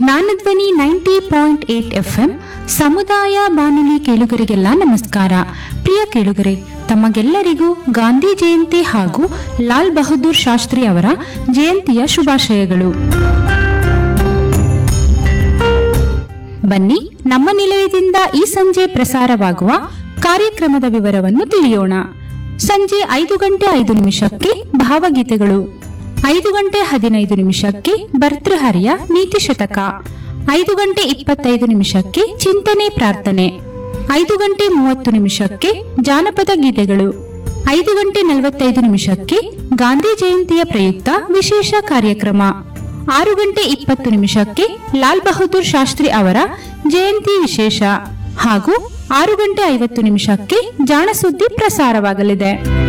ಜ್ಞಾನಧ್ವನಿ ninety point eight FM ಸಮುದಾಯ ಬಾನುಲಿ ಕೇಳುಗರಿಗೆಲ್ಲ ನಮಸ್ಕಾರ ಪ್ರಿಯ ಕೇಳುಗರೆ ತಮಗೆಲ್ಲರಿಗೂ ಗಾಂಧಿ ಜಯಂತಿ ಹಾಗೂ ಲಾಲ್ ಬಹದ್ದೂರ್ ಶಾಸ್ತ್ರಿ ಅವರ ಜಯಂತಿಯ ಶುಭಾಶಯಗಳು ಬನ್ನಿ ನಮ್ಮ ನಿಲಯದಿಂದ ಈ ಸಂಜೆ ಪ್ರಸಾರವಾಗುವ ಕಾರ್ಯಕ್ರಮದ ವಿವರವನ್ನು ತಿಳಿಯೋಣ ಸಂಜೆ ಐದು ಗಂಟೆ ಐದು ನಿಮಿಷಕ್ಕೆ ಭಾವಗೀತೆಗಳು ಐದು ಗಂಟೆ ಹದಿನೈದು ನಿಮಿಷಕ್ಕೆ ಭರ್ತೃಹರಿಯ ನೀತಿ ಶತಕ ಐದು ಗಂಟೆ ಇಪ್ಪತ್ತೈದು ನಿಮಿಷಕ್ಕೆ ಚಿಂತನೆ ಪ್ರಾರ್ಥನೆ ಐದು ಗಂಟೆ ಮೂವತ್ತು ನಿಮಿಷಕ್ಕೆ ಜಾನಪದ ಗೀತೆಗಳು ಐದು ಗಂಟೆ ನಲವತ್ತೈದು ನಿಮಿಷಕ್ಕೆ ಗಾಂಧಿ ಜಯಂತಿಯ ಪ್ರಯುಕ್ತ ವಿಶೇಷ ಕಾರ್ಯಕ್ರಮ ಆರು ಗಂಟೆ ಇಪ್ಪತ್ತು ನಿಮಿಷಕ್ಕೆ ಲಾಲ್ ಬಹದ್ದೂರ್ ಶಾಸ್ತ್ರಿ ಅವರ ಜಯಂತಿ ವಿಶೇಷ ಹಾಗೂ ಆರು ಗಂಟೆ ಐವತ್ತು ನಿಮಿಷಕ್ಕೆ ಜಾಣಸುದ್ದಿ ಪ್ರಸಾರವಾಗಲಿದೆ